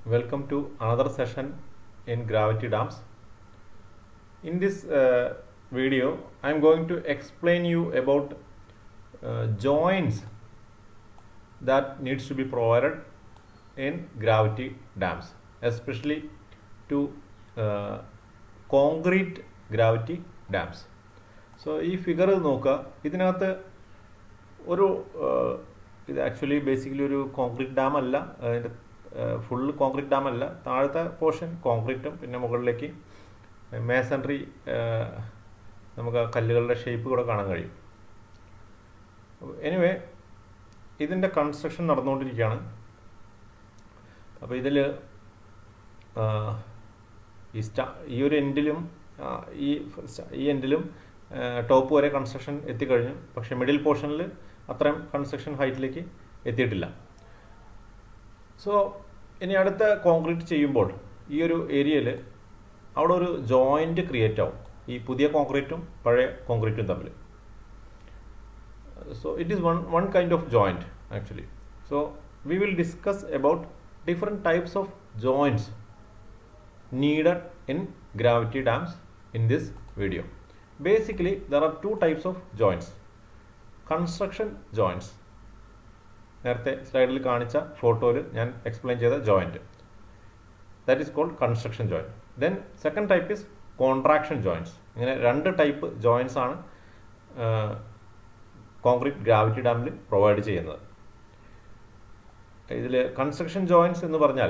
Welcome to another session in gravity dams. In this uh, video, I am going to explain you about uh, joints that needs to be provided in gravity dams, especially to uh, concrete gravity dams. So ഈ figure നോക്കുക ഇതിനകത്ത് ഒരു ഏഹ്, ഇത് actually basically ഒരു concrete dam അല്ല അതിൻ്റെ full concrete dam അല്ല താഴത്തെ പോർഷൻ കോൺക്രീറ്റും പിന്നെ മുകളിലേക്ക് മേസൺട്രി നമുക്ക് ആ കല്ലുകളുടെ ഷേപ്പ് കൂടെ കാണാൻ കഴിയും എനിവേ ഇതിൻ്റെ കൺസ്ട്രക്ഷൻ നടന്നുകൊണ്ടിരിക്കുകയാണ് അപ്പോൾ ഇതിൽ ഈ സ്റ്റാ ഈ ഒരു എൻഡിലും ഈ സ്റ്റ- ഈ എൻഡിലും ടോപ്പ് വരെ കൺസ്ട്രക്ഷൻ എത്തിക്കഴിഞ്ഞു പക്ഷേ മിഡിൽ പോർഷനിൽ അത്രയും കൺസ്ട്രക്ഷൻ ഹൈറ്റിലേക്ക് എത്തിയിട്ടില്ല സോ ഇനി അടുത്ത കോൺക്രീറ്റ് ചെയ്യുമ്പോൾ ഈ ഒരു ഏരിയയിൽ അവിടെ ഒരു ജോയിൻ്റ് ക്രിയേറ്റ് ആവും ഈ പുതിയ കോൺക്രീറ്റും പഴയ കോൺക്രീറ്റും തമ്മിൽ so it is one one kind of joint actually so we will discuss about different types of joints needed in gravity dams in this video basically there are two types of joints construction joints നേരത്തെ സ്ലൈഡിൽ കാണിച്ച ഫോട്ടോയിൽ ഞാൻ explain ചെയ്ത joint that is called construction joint then second type is contraction joints ഇങ്ങനെ രണ്ട് type joints ആണ് concrete gravity ഡാമിൽ പ്രൊവൈഡ് ചെയ്യുന്നത് ഇതിൽ കൺസ്ട്രക്ഷൻ ജോയിന്റ്സ് എന്ന് പറഞ്ഞാൽ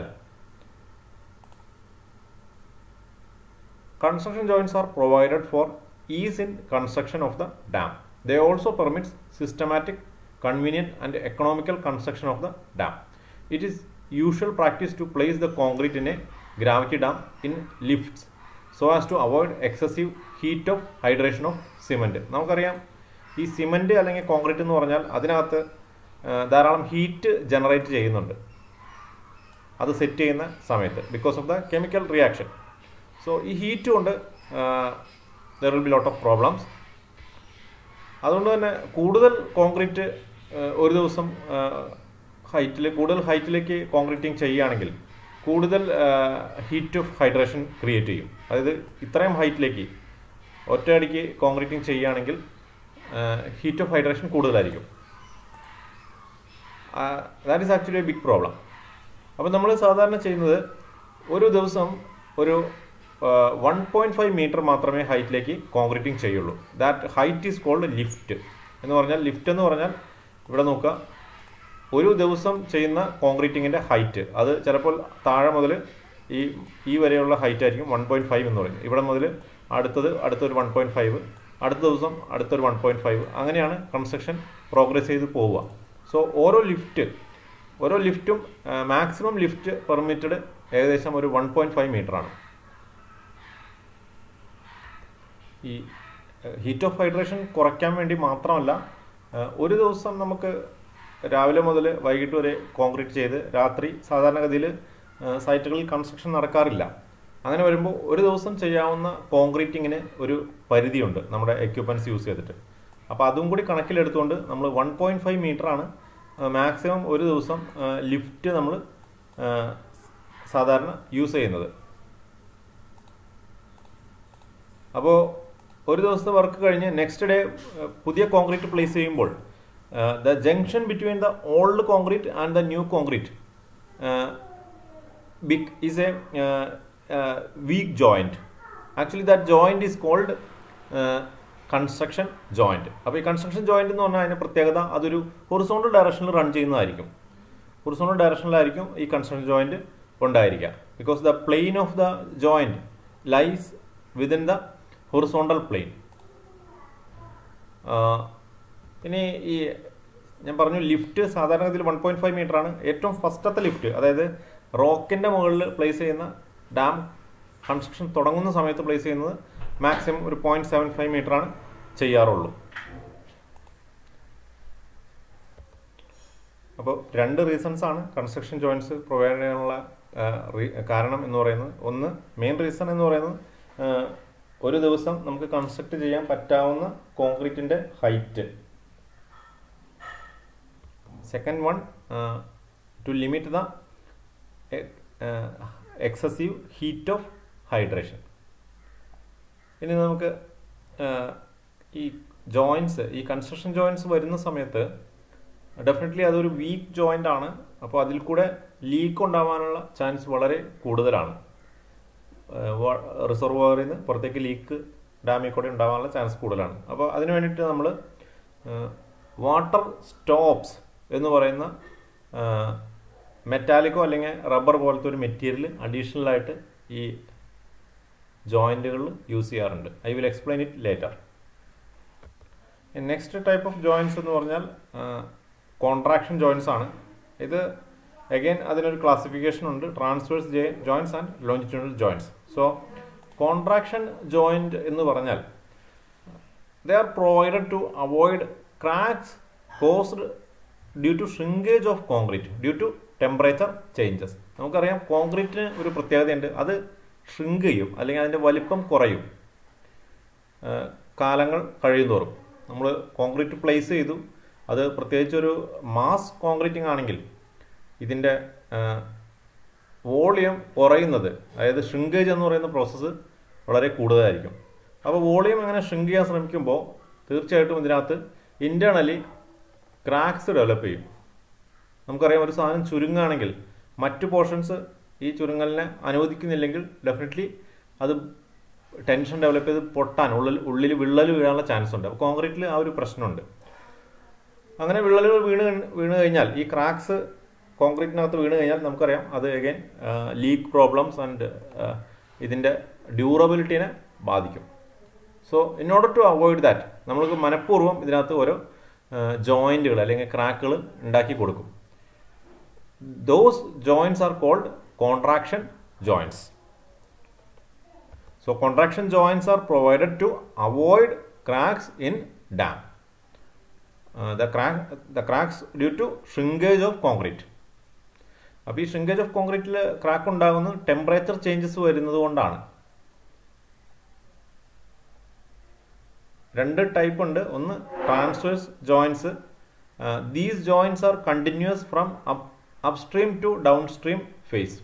construction joints are provided for ease in construction of the dam they also permits systematic convenient and economical construction of the dam it is usual practice to place the concrete in a gravity dam in lifts so as to avoid excessive heat of hydration of cement നമുക്കറിയാം ഈ cement അല്ലെങ്കിൽ concrete എന്ന് പറഞ്ഞാൽ അതിനകത്ത് ആ, ധാരാളം heat generate ചെയ്യുന്നുണ്ട് അത് സെറ്റ് ചെയ്യുന്ന സമയത്ത് because of the chemical reaction so ഈ ഹീറ്റ് കൊണ്ട് there will be lot of problems അതുകൊണ്ട് തന്നെ കൂടുതൽ കോൺക്രീറ്റ് ഒരു ദിവസം ഹൈറ്റിൽ കൂടുതൽ ഹൈറ്റിലേക്ക് കോൺക്രീറ്റിംഗ് ചെയ്യുകയാണെങ്കിൽ കൂടുതൽ ഹീറ്റ് ഓഫ് ഹൈഡ്രേഷൻ ക്രിയേറ്റ് ചെയ്യും അതായത് ഇത്രയും ഹൈറ്റിലേക്ക് ഒറ്റയടിക്ക് കോൺക്രീറ്റിംഗ് ചെയ്യുകയാണെങ്കിൽ ഹീറ്റ് ഓഫ് ഹൈഡ്രേഷൻ കൂടുതലായിരിക്കും that is actually a big problem അപ്പോൾ നമ്മൾ സാധാരണ ചെയ്യുന്നത് ഒരു ദിവസം ഒരു വൺ പോയിൻറ്റ് ഫൈവ് മീറ്റർ മാത്രമേ ഹൈറ്റിലേക്ക് കോൺക്രീറ്റിംഗ് ചെയ്യുള്ളൂ that height is called lift എന്ന് പറഞ്ഞാൽ ലിഫ്റ്റ് എന്ന് പറഞ്ഞാൽ ഇവിടെ നോക്കുക ഒരു ദിവസം ചെയ്യുന്ന കോൺക്രീറ്റിങ്ങിൻ്റെ ഹൈറ്റ് അത് ചിലപ്പോൾ താഴെ മുതൽ ഈ ഈ വരെയുള്ള ഹൈറ്റ് ആയിരിക്കും വൺ പോയിൻറ്റ് ഫൈവ് എന്ന് പറയുന്നത് ഇവിടെ മുതൽ അടുത്തത് അടുത്തൊരു വൺ പോയിൻറ്റ് ഫൈവ് അടുത്ത ദിവസം അടുത്തൊരു വൺ പോയിൻറ്റ് ഫൈവ് അങ്ങനെയാണ് കൺസ്ട്രക്ഷൻ പ്രോഗ്രസ് ചെയ്ത് പോവുക സോ ഓരോ ലിഫ്റ്റ് ഓരോ ലിഫ്റ്റും മാക്സിമം ലിഫ്റ്റ് പെർമിറ്റഡ് ഏകദേശം ഒരു വൺ പോയിൻറ്റ് ഫൈവ് മീറ്റർ ആണ് ഈ ഹീറ്റ് ഓഫ് ഹൈഡ്രേഷൻ കുറയ്ക്കാൻ വേണ്ടി മാത്രമല്ല ഏഹ്, ഒരു ദിവസം നമുക്ക് രാവിലെ മുതൽ വൈകിട്ട് വരെ കോൺക്രീറ്റ് ചെയ്ത് രാത്രി സാധാരണഗതിയിൽ സൈറ്റുകളിൽ കൺസ്ട്രക്ഷൻ നടക്കാറില്ല അങ്ങനെ വരുമ്പോൾ ഒരു ദിവസം ചെയ്യാവുന്ന കോൺക്രീറ്റിങ്ങിന് ഒരു പരിധിയുണ്ട് നമ്മുടെ എക്യുപ്മെൻറ്റ്സ് യൂസ് ചെയ്തിട്ട് അപ്പോൾ അതും കൂടി കണക്കിലെടുത്തുകൊണ്ട് നമ്മൾ വൺ പോയിൻറ്റ് ഫൈവ് മീറ്ററാണ് മാക്സിമം ഒരു ദിവസം ലിഫ്റ്റ് നമ്മൾ സാധാരണ യൂസ് ചെയ്യുന്നത് അപ്പോൾ ഒരു ദിവസത്തെ വർക്ക് കഴിഞ്ഞ് നെക്സ്റ്റ് ഡേ പുതിയ കോൺക്രീറ്റ് പ്ലേസ് ചെയ്യുമ്പോൾ the junction between the old concrete and the new concrete big is a weak joint actually that joint is called construction joint അപ്പോൾ ഈ കൺസ്ട്രക്ഷൻ ജോയിൻറ്റ് എന്ന് പറഞ്ഞാൽ അതിൻ്റെ പ്രത്യേകത അതൊരു ഹൊറിസോണ്ടൽ ഡയറക്ഷനിൽ റൺ ചെയ്യുന്നതായിരിക്കും ഹൊറിസോണ്ടൽ ഡയറക്ഷനിലായിരിക്കും ഈ കൺസ്ട്രക്ഷൻ ജോയിൻറ്റ് ഉണ്ടായിരിക്കുക because the plane of the joint lies within the horizontal plane ഇനി ഈ ഞാൻ പറഞ്ഞു ലിഫ്റ്റ് സാധാരണഗതിയിൽ വൺ പോയിൻറ്റ് ഫൈവ് മീറ്റർ ആണ് ഏറ്റവും ഫസ്റ്റത്തെ ലിഫ്റ്റ് അതായത് റോക്കിൻ്റെ മുകളിൽ പ്ലേസ് ചെയ്യുന്ന ഡാം കൺസ്ട്രക്ഷൻ തുടങ്ങുന്ന സമയത്ത് പ്ലേസ് ചെയ്യുന്നത് മാക്സിമം ഒരു പോയിൻറ്റ് സെവൻ ഫൈവ് മീറ്റർ ആണ് ചെയ്യാറുള്ളൂ അപ്പോൾ രണ്ട് റീസൺസ് ആണ് കൺസ്ട്രക്ഷൻ ജോയിൻറ്റ്സ് പ്രൊവൈഡ് ചെയ്യാനുള്ള ആ, റീ- കാരണം എന്ന് പറയുന്നത് ഒന്ന് മെയിൻ റീസൺ എന്ന് പറയുന്നത് ആ, ഒരു ദിവസം നമുക്ക് കൺസ്ട്രക്ട് ചെയ്യാൻ പറ്റാവുന്ന കോൺക്രീറ്റിന്റെ height second one to limit the excessive heat of hydration ഇനി നമുക്ക് ഈ ജോയിൻസ് ഈ കൺസ്ട്രക്ഷൻ ജോയിൻസ് വരുന്ന സമയത്ത് ഡെഫിനറ്റ്ലി അതൊരു വീക്ക് ജോയിൻ്റ് ആണ് അപ്പോൾ അതിൽ കൂടെ ലീക്ക് ഉണ്ടാവാനുള്ള ചാൻസ് വളരെ കൂടുതലാണ് റിസർവറിൽ നിന്ന് പുറത്തേക്ക് ലീക്ക് ഡാമിൽ കൂടെ ഉണ്ടാവാനുള്ള ചാൻസ് കൂടുതലാണ് അപ്പോൾ അതിന് വേണ്ടിയിട്ട് നമ്മൾ വാട്ടർ സ്റ്റോപ്സ് എന്ന് പറയുന്ന മെറ്റാലിക്കോ അല്ലെങ്കിൽ റബ്ബർ പോലത്തെ ഒരു മെറ്റീരിയൽ അഡീഷണൽ ആയിട്ട് ഈ ജോയിൻറ്റുകളിൽ യൂസ് ചെയ്യാറുണ്ട് I will explain it later next type of joins എന്ന് പറഞ്ഞാൽ കോൺട്രാക്ഷൻ ജോയിൻസ് ആണ് ഇത് അഗൈൻ അതിനൊരു ക്ലാസിഫിക്കേഷൻ ഉണ്ട് transverse joints and longitudinal joints so contraction joint എന്ന് പറഞ്ഞാൽ they are provided to avoid cracks caused due to shrinkage of concrete due to temperature changes നമുക്കറിയാം കോൺക്രീറ്റിന് ഒരു പ്രത്യേകതയുണ്ട് അത് ഷ്രിങ്ക് ചെയ്യും അല്ലെങ്കിൽ അതിൻ്റെ വലിപ്പം കുറയും കാലങ്ങൾ കഴിയുന്തോറും നമ്മൾ കോൺക്രീറ്റ് പ്ലേസ് ചെയ്തു അത് പ്രത്യേകിച്ച് ഒരു മാസ് കോൺക്രീറ്റിംഗ് ആണെങ്കിൽ ഇതിൻ്റെ വോളിയം കുറയുന്നത് അതായത് ഷ്രിങ്കേജ് എന്ന് പറയുന്ന പ്രോസസ്സ് വളരെ കൂടുതലായിരിക്കും അപ്പോൾ വോളിയം അങ്ങനെ ഷ്രിങ്ക് ചെയ്യാൻ ശ്രമിക്കുമ്പോൾ തീർച്ചയായിട്ടും ഇതിനകത്ത് ഇൻറ്റേർണലി ക്രാക്സ് ഡെവലപ്പ് ചെയ്യും നമുക്കറിയാം ഒരു സാധനം ചുരുങ്ങുകയാണെങ്കിൽ മറ്റു പോർഷൻസ് ഈ ചുരുങ്ങലിനെ അനുവദിക്കുന്നില്ലെങ്കിൽ ഡെഫിനറ്റ്ലി അത് ടെൻഷൻ ഡെവലപ്പ് ചെയ്ത് പൊട്ടാൻ ഉള്ളിൽ ഉള്ളിൽ വിള്ളൽ വീഴാനുള്ള ചാൻസ് ഉണ്ട് അപ്പോൾ കോൺക്രീറ്റിൽ ആ ഒരു പ്രശ്നമുണ്ട് അങ്ങനെ വിള്ളലുകൾ വീണ് വീണ് കഴിഞ്ഞാൽ ഈ ക്രാക്സ് കോൺക്രീറ്റിനകത്ത് വീണ് കഴിഞ്ഞാൽ നമുക്കറിയാം അത് അഗൈൻ ലീക്ക് പ്രോബ്ലംസ് ആൻഡ് ഇതിൻ്റെ ഡ്യൂറബിലിറ്റീനെ ബാധിക്കും so in order to avoid that നമ്മൾക്ക് മനഃപൂർവ്വം ഇതിനകത്ത് ഓരോ ജോയിൻറ്റുകൾ അല്ലെങ്കിൽ ക്രാക്കുകൾ ഉണ്ടാക്കി കൊടുക്കും those joints are called contraction joints So contraction joints are provided to avoid cracks in dam. Uh, the crack the cracks due to shrinkage of concrete. അപ്പോൾ ഈ ഷ്രിങ്കേജ് ഓഫ് കോൺക്രീറ്റിൽ ക്രാക്ക് ഉണ്ടാകുന്നത് ടെമ്പറേച്ചർ ചേഞ്ചസ് വരുന്നത് കൊണ്ടാണ് രണ്ട് type ഉണ്ട് ഒന്ന് transverse joints these joints are continuous from up upstream to downstream face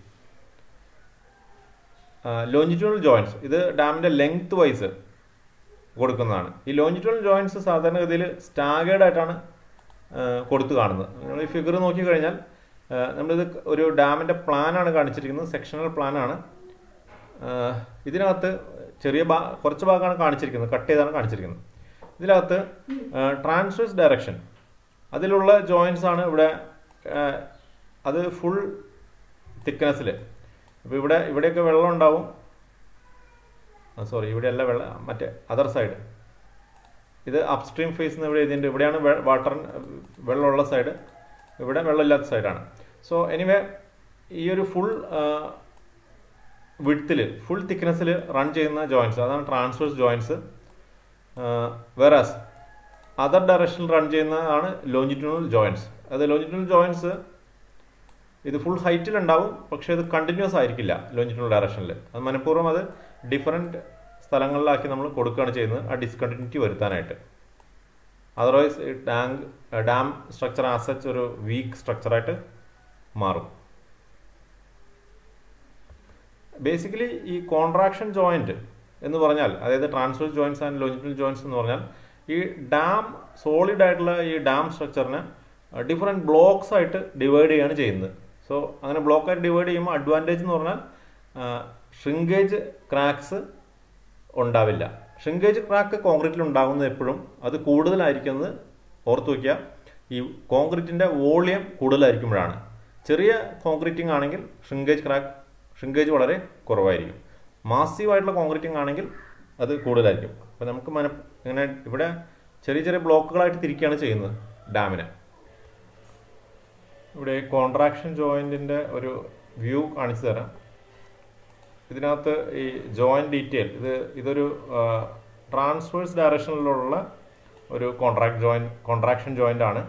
longitudinal joints ഇത് ഡാമിൻ്റെ ലെങ്ത് വൈസ് കൊടുക്കുന്നതാണ് ഈ ലോഞ്ചിറ്റ്യൂണൽ ജോയിൻസ് സാധാരണഗതിയിൽ സ്റ്റാഗേർഡ് ആയിട്ടാണ് കൊടുത്തു കാണുന്നത് നമ്മൾ ഈ ഫിഗർ നോക്കിക്കഴിഞ്ഞാൽ നമ്മളിത് ഒരു ഡാമിൻ്റെ പ്ലാനാണ് കാണിച്ചിരിക്കുന്നത് സെക്ഷണൽ പ്ലാനാണ് ഇതിനകത്ത് ചെറിയ ഭാ കുറച്ച് ഭാഗമാണ് കാണിച്ചിരിക്കുന്നത് കട്ട് ചെയ്താണ് കാണിച്ചിരിക്കുന്നത് ഇതിനകത്ത് ട്രാൻസ്വേഴ്സ് ഡയറക്ഷൻ അതിലുള്ള ജോയിൻസ് ആണ് ഇവിടെ അത് ഫുൾ തിക്നെസ്സിൽ അപ്പോൾ ഇവിടെ ഇവിടെയൊക്കെ വെള്ളം ഉണ്ടാവും സോറി ഇവിടെയല്ല വെള്ളം മറ്റേ അതർ സൈഡ് ഇത് അപ്സ്ട്രീം ഫേസ് എന്ന് ഇവിടെ എഴുതിയിട്ടുണ്ട് ഇവിടെയാണ് വാട്ടർ വെള്ളമുള്ള സൈഡ് ഇവിടെ വെള്ളമില്ലാത്ത സൈഡാണ് സോ എനിവേ ഈ ഒരു ഫുൾ വിഡ്ത്തിൽ ഫുൾ തിക്നെസ്സിൽ റൺ ചെയ്യുന്ന ജോയിൻസ് അതാണ് ട്രാൻസ്വേഴ്സ് ജോയിൻസ് വേറാസ് അതർ ഡയറക്ഷനിൽ റൺ ചെയ്യുന്നതാണ് ലോഞ്ചിറ്റ്യൂണൽ ജോയിൻസ് അത് ലോഞ്ചിറ്റ്യൂണൽ ജോയിൻസ് ഇത് ഫുൾ ഹൈറ്റിൽ ഉണ്ടാവും പക്ഷേ ഇത് കണ്ടിന്യൂസ് ആയിരിക്കില്ല ലോഞ്ചിറ്റ്യൂണൽ ഡയറക്ഷനിൽ അത് മനഃപൂർവ്വം അത് ഡിഫറെൻറ്റ് സ്ഥലങ്ങളിലാക്കി നമ്മൾ കൊടുക്കുകയാണ് ചെയ്യുന്നത് ആ ഡിസ്കണ്ടിന്യൂറ്റി വരുത്താനായിട്ട് അതർവൈസ് ഈ ടാങ്ക് ഡാം സ്ട്രക്ചർ ആസച്ച് ഒരു വീക്ക് സ്ട്രക്ചറായിട്ട് മാറും ബേസിക്കലി ഈ കോൺട്രാക്ഷൻ ജോയിന്റ് എന്ന് പറഞ്ഞാൽ അതായത് transfer joints and longitudinal joints എന്ന് പറഞ്ഞാൽ ഈ ഡാം സോളിഡ് ആയിട്ടുള്ള ഈ ഡാം സ്ട്രക്ചറിനെ ഡിഫറെൻറ്റ് ബ്ലോക്സ് ആയിട്ട് ഡിവൈഡ് ചെയ്യാണ് ചെയ്യുന്നത് സോ അങ്ങനെ ബ്ലോക്കായിട്ട് ഡിവൈഡ് ചെയ്യുമ്പോൾ അഡ്വാൻറ്റേജ് എന്ന് പറഞ്ഞാൽ ഷ്രിങ്കേജ് ക്രാക്സ് ഉണ്ടാവില്ല ഷ്രിങ്കേജ് ക്രാക്ക് കോൺക്രീറ്റിൽ ഉണ്ടാകുന്നത് എപ്പോഴും അത് കൂടുതലായിരിക്കുന്നത് ഓർത്ത് വയ്ക്കുക ഈ കോൺക്രീറ്റിൻ്റെ വോളിയം കൂടുതലായിരിക്കുമ്പോഴാണ് ചെറിയ കോൺക്രീറ്റിംഗ് ആണെങ്കിൽ ഷ്രിങ്കേജ് ക്രാക്ക് ഷ്രിങ്കേജ് വളരെ കുറവായിരിക്കും മാസീവ് ആയിട്ടുള്ള കോൺക്രീറ്റിംഗ് ആണെങ്കിൽ അത് കൂടുതലായിരിക്കും അപ്പോൾ നമുക്ക് മന ഇങ്ങനെ ഇവിടെ ചെറിയ ചെറിയ ബ്ലോക്കുകളായിട്ട് തിരിക്കുകയാണ് ചെയ്യുന്നത് ഡാമിനെ ഇവിടെ കോൺട്രാക്ഷൻ ജോയിൻറ്റിൻ്റെ ഒരു വ്യൂ കാണിച്ചു തരാം ഇതിനകത്ത് ഈ ജോയിൻറ്റ് ഡീറ്റെയിൽ ഇത് ഇതൊരു ട്രാൻസ്വേഴ്സ് ഡയറക്ഷനിലുള്ള ഒരു കോൺട്രാക്ട് ജോയിൻ കോൺട്രാക്ഷൻ ജോയിൻ്റ് ആണ്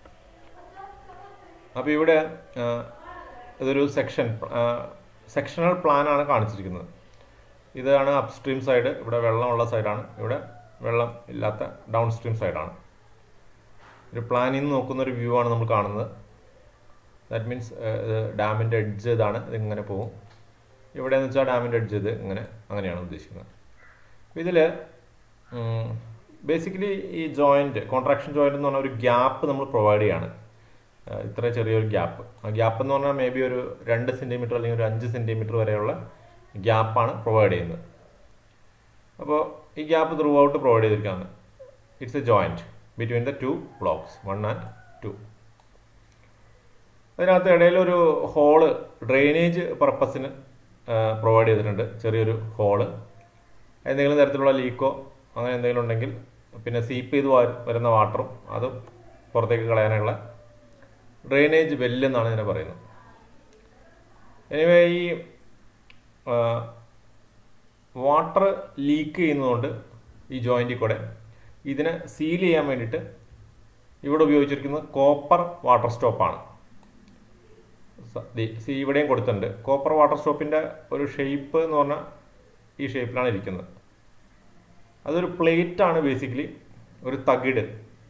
അപ്പോൾ ഇവിടെ ഇതൊരു സെക്ഷൻ സെക്ഷണൽ പ്ലാനാണ് കാണിച്ചിരിക്കുന്നത് ഇതാണ് അപ്സ്ട്രീം സൈഡ് ഇവിടെ വെള്ളമുള്ള സൈഡാണ് ഇവിടെ വെള്ളം ഇല്ലാത്ത ഡൗൺ സ്ട്രീം സൈഡാണ് ഒരു പ്ലാനിൽ നിന്ന് നോക്കുന്ന ഒരു വ്യൂ ആണ് നമ്മൾ കാണുന്നത് ദാറ്റ് മീൻസ് ഡാമിൻ്റെ എഡ്ജ് ഇതാണ് ഇതിങ്ങനെ പോകും ഇവിടെ എന്ന് വെച്ചാൽ ഡാമിൻ്റെ എഡ്ജ് ഇത് ഇങ്ങനെ അങ്ങനെയാണ് ഉദ്ദേശിക്കുന്നത് അപ്പോൾ ഇതിൽ ബേസിക്കലി ഈ ജോയിൻറ്റ് കോൺട്രാക്ഷൻ ജോയിൻ്റ് എന്ന് പറഞ്ഞാൽ ഒരു ഗ്യാപ്പ് നമ്മൾ പ്രൊവൈഡ് ചെയ്യാണ് ഏഹ് ഇത്ര ചെറിയൊരു ഗ്യാപ്പ് ആ ഗ്യാപ്പ് എന്ന് പറഞ്ഞാൽ മേ ബി ഒരു രണ്ട് സെൻറ്റിമീറ്റർ അല്ലെങ്കിൽ ഒരു അഞ്ച് സെൻറ്റിമീറ്റർ വരെയുള്ള ഗ്യാപ്പാണ് പ്രൊവൈഡ് ചെയ്യുന്നത് അപ്പോൾ ഈ ഗ്യാപ്പ് ത്രൂ ഔട്ട് പ്രൊവൈഡ് ചെയ്തിരിക്കുകയാണ് it's a joint between the two blocks one and two അതിനകത്ത് ഇടയിലൊരു ഹോള് ഡ്രെയിനേജ് പർപ്പസിന് പ്രൊവൈഡ് ചെയ്തിട്ടുണ്ട് ചെറിയൊരു ഹോള് എന്തെങ്കിലും തരത്തിലുള്ള ലീക്കോ അങ്ങനെ എന്തെങ്കിലും ഉണ്ടെങ്കിൽ പിന്നെ സീപ്പ് ചെയ്ത് വ- വരുന്ന വാട്ടറും അത് പുറത്തേക്ക് കളയാനുള്ള ഡ്രെയിനേജ് വെല്ല് എന്നാണ് ഇതിനെ പറയുന്നത് എനിവേ ഈ വാട്ടർ ലീക്ക് ചെയ്യുന്നതുകൊണ്ട് ഈ ജോയിൻറ്റിൽ കൂടെ ഇതിനെ സീൽ ചെയ്യാൻ വേണ്ടിയിട്ട് ഇവിടെ ഉപയോഗിച്ചിരിക്കുന്നത് കോപ്പർ വാട്ടർ സ്റ്റോപ്പാണ് സി ഇവിടെയും കൊടുത്തിട്ടുണ്ട് കോപ്പർ വാട്ടർ സ്റ്റോപ്പിൻ്റെ ഒരു ഷേപ്പ് എന്ന് പറഞ്ഞാൽ ഈ ഷേപ്പിലാണ് ഇരിക്കുന്നത് അതൊരു പ്ലേറ്റ് ആണ് ബേസിക്കലി ഒരു തകിട്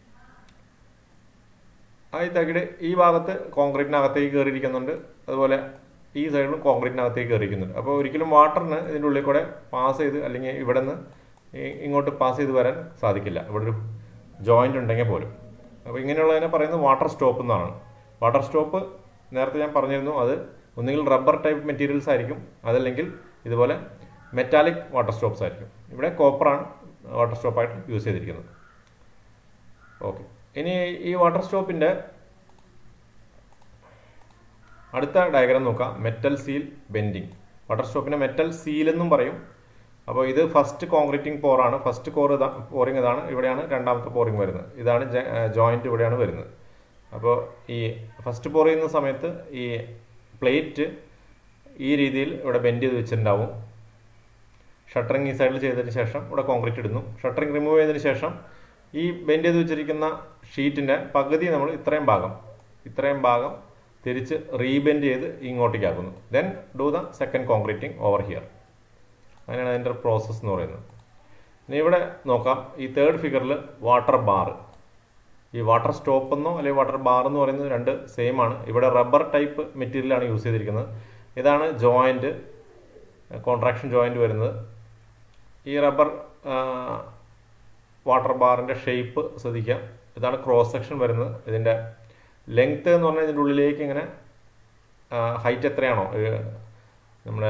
ആ ഈ തകിട് ഈ ഭാഗത്ത് കോൺക്രീറ്റിനകത്തേക്ക് കയറിയിരിക്കുന്നുണ്ട് അതുപോലെ ഈ സൈഡിലും കോൺക്രീറ്റിനകത്തേക്ക് കയറിയിരിക്കുന്നുണ്ട് അപ്പോൾ ഒരിക്കലും വാട്ടറിന് ഇതിൻ്റെ ഉള്ളിൽ കൂടെ പാസ് ചെയ്ത് അല്ലെങ്കിൽ ഇവിടെ നിന്ന് ഇങ്ങോട്ട് പാസ് ചെയ്ത് വരാൻ സാധിക്കില്ല ഇവിടെ ഒരു ജോയിൻ്റ് ഉണ്ടെങ്കിൽ പോലും അപ്പോൾ ഇങ്ങനെയുള്ളതിനെ പറയുന്നത് വാട്ടർ സ്റ്റോപ്പ് എന്നാണ് വാട്ടർ സ്റ്റോപ്പ് നേരത്തെ ഞാൻ പറഞ്ഞിരുന്നു അത് ഒന്നുകിൽ റബ്ബർ ടൈപ്പ് മെറ്റീരിയൽസ് ആയിരിക്കും അതല്ലെങ്കിൽ ഇതുപോലെ മെറ്റാലിക് വാട്ടർ സ്റ്റോപ്സ് ആയിരിക്കും ഇവിടെ കോപ്പറാണ് വാട്ടർ സ്റ്റോപ്പായിട്ട് യൂസ് ചെയ്തിരിക്കുന്നത് ഓക്കെ ഇനി ഈ വാട്ടർ സ്റ്റോപ്പിൻ്റെ അടുത്ത ഡയഗ്രാം നോക്കാം മെറ്റൽ സീൽ ബെൻഡിങ് വാട്ടർ സ്റ്റോപ്പിനെ മെറ്റൽ സീൽ എന്നും പറയും അപ്പോൾ ഇത് ഫസ്റ്റ് കോൺക്രീറ്റിംഗ് പോറാണ് ഫസ്റ്റ് കോർ ഇതാ പോറിംഗ് ഇതാണ് ഇവിടെയാണ് രണ്ടാമത്തെ പോറിംഗ് വരുന്നത് ഇതാണ് ജോയിന്റ് ഇവിടെയാണ് വരുന്നത് അപ്പോൾ ഈ ഫസ്റ്റ് പോർ ചെയ്യുന്ന സമയത്ത് ഈ പ്ലേറ്റ് ഈ രീതിയിൽ ഇവിടെ ബെൻഡ് ചെയ്ത് വെച്ചിട്ടുണ്ടാവും ഷട്ടറിങ് ഈ സൈഡിൽ ചെയ്തതിന് ശേഷം ഇവിടെ കോൺക്രീറ്റ് ഇടുന്നു ഷട്ടറിങ് റിമൂവ് ചെയ്തതിന് ശേഷം ഈ ബെൻഡ് ചെയ്ത് വെച്ചിരിക്കുന്ന ഷീറ്റിൻ്റെ പകുതി നമ്മൾ ഇത്രയും ഭാഗം ഇത്രയും ഭാഗം തിരിച്ച് റീബെൻഡ് ചെയ്ത് ഇങ്ങോട്ടേക്ക് ആക്കുന്നു then do the second concreting over here അങ്ങനെയാണ് അതിൻ്റെ പ്രോസസ്സ് എന്ന് പറയുന്നത് ഇനി ഇവിടെ നോക്കാം ഈ തേർഡ് ഫിഗറിൽ വാട്ടർ ബാർ ഈ വാട്ടർ സ്റ്റോപ്പ് എന്നോ അല്ലെങ്കിൽ വാട്ടർ ബാർ എന്ന് പറയുന്നത് രണ്ട് സെയിം ആണ് ഇവിടെ റബ്ബർ ടൈപ്പ് മെറ്റീരിയലാണ് യൂസ് ചെയ്തിരിക്കുന്നത് ഇതാണ് ജോയിൻറ്റ് കോൺട്രാക്ഷൻ ജോയിൻറ്റ് വരുന്നത് ഈ റബ്ബർ വാട്ടർ ബാറിൻ്റെ ഷേപ്പ് ശ്രദ്ധിക്കാം ഇതാണ് ക്രോസ് സെക്ഷൻ വരുന്നത് ഇതിൻ്റെ ലെങ്ത്ത് എന്ന് പറഞ്ഞാൽ ഇതിൻ്റെ ഉള്ളിലേക്ക് ഇങ്ങനെ ഹൈറ്റ് എത്രയാണോ ഏഹ് നമ്മുടെ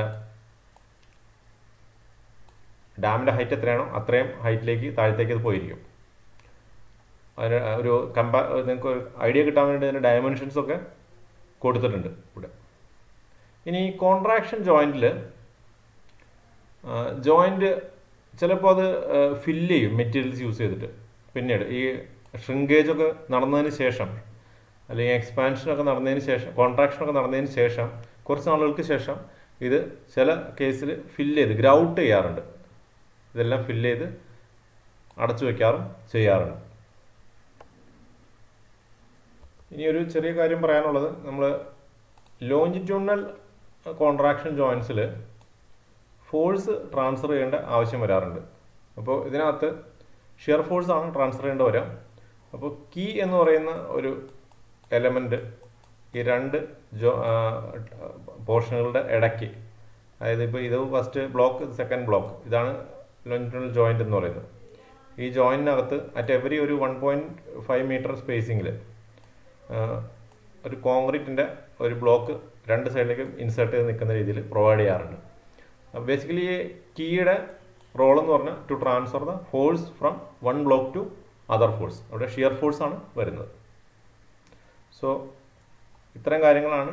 ഡാമിൻ്റെ ഹൈറ്റ് എത്രയാണോ അത്രയും ഹൈറ്റിലേക്ക് താഴത്തേക്ക് ഇത് പോയിരിക്കും അതിന് ഒരു കമ്പാ നിങ്ങൾക്ക് ഒരു ഐഡിയ കിട്ടാൻ വേണ്ടി ഇതിൻ്റെ ഡയമെൻഷൻസ് ഒക്കെ കൊടുത്തിട്ടുണ്ട് ഇവിടെ ഇനി ഈ കോൺട്രാക്ഷൻ ജോയിൻറ്റിൽ ജോയിൻറ്റ് ചിലപ്പോൾ അത് ഫില്ല് ചെയ്യും മെറ്റീരിയൽസ് യൂസ് ചെയ്തിട്ട് പിന്നീട് ഈ ഷ്രിങ്കേജ് ഒക്കെ നടന്നതിന് ശേഷം അല്ലെങ്കിൽ എക്സ്പാൻഷനൊക്കെ നടന്നതിന് ശേഷം കോൺട്രാക്ഷനൊക്കെ നടന്നതിന് ശേഷം കുറച്ച് നാളുകൾക്ക് ശേഷം ഇത് ചില കേസിൽ ഫില്ല് ചെയ്ത് ഗ്രൗട്ട് ചെയ്യാറുണ്ട് ഇതെല്ലാം ഫില്ല് ചെയ്ത് അടച്ചു വെക്കാറും ചെയ്യാറുണ്ട് ഇനി ഒരു ചെറിയ കാര്യം പറയാനുള്ളത് നമ്മൾ ലോഞ്ചിറ്റ്യൂണൽ കോൺട്രാക്ഷൻ ജോയിൻസിൽ ഫോഴ്സ് ട്രാൻസ്ഫർ ചെയ്യേണ്ട ആവശ്യം വരാറുണ്ട് അപ്പോൾ ഇതിനകത്ത് ഷിയർ ഫോഴ്സ് ആണ് ട്രാൻസ്ഫർ ചെയ്യേണ്ട വരാം അപ്പോൾ കീ എന്ന് പറയുന്ന ഒരു എലമെൻ്റ് ഈ രണ്ട് ജോ പോർഷനുകളുടെ ഇടയ്ക്ക് അതായത് ഇപ്പോൾ ഇത് ഫസ്റ്റ് ബ്ലോക്ക് സെക്കൻഡ് ബ്ലോക്ക് ഇതാണ് ലോഞ്ചിറ്റ്യൂണൽ ജോയിൻ്റ് എന്ന് പറയുന്നത് ഈ ജോയിൻറ്റിനകത്ത് അറ്റ് എവറി ഒരു വൺ പോയിൻറ്റ് ഫൈവ് മീറ്റർ സ്പേസിങ്ങിൽ ഒരു കോൺക്രീറ്റിൻ്റെ ഒരു ബ്ലോക്ക് രണ്ട് സൈഡിലേക്കും ഇൻസേർട്ട് ചെയ്ത് നിൽക്കുന്ന രീതിയിൽ പ്രൊവൈഡ് ചെയ്യാറുണ്ട് ബേസിക്കലി ഈ കീയുടെ റോൾ എന്ന് പറഞ്ഞാൽ to transfer the force from one block to other force അവിടെ ഷിയർ ഫോഴ്സ് ആണ് വരുന്നത് സോ ഇത്തരം കാര്യങ്ങളാണ്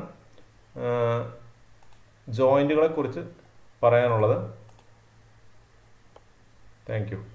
ജോയിൻറ്റുകളെ കുറിച്ച് പറയാനുള്ളത് താങ്ക് യു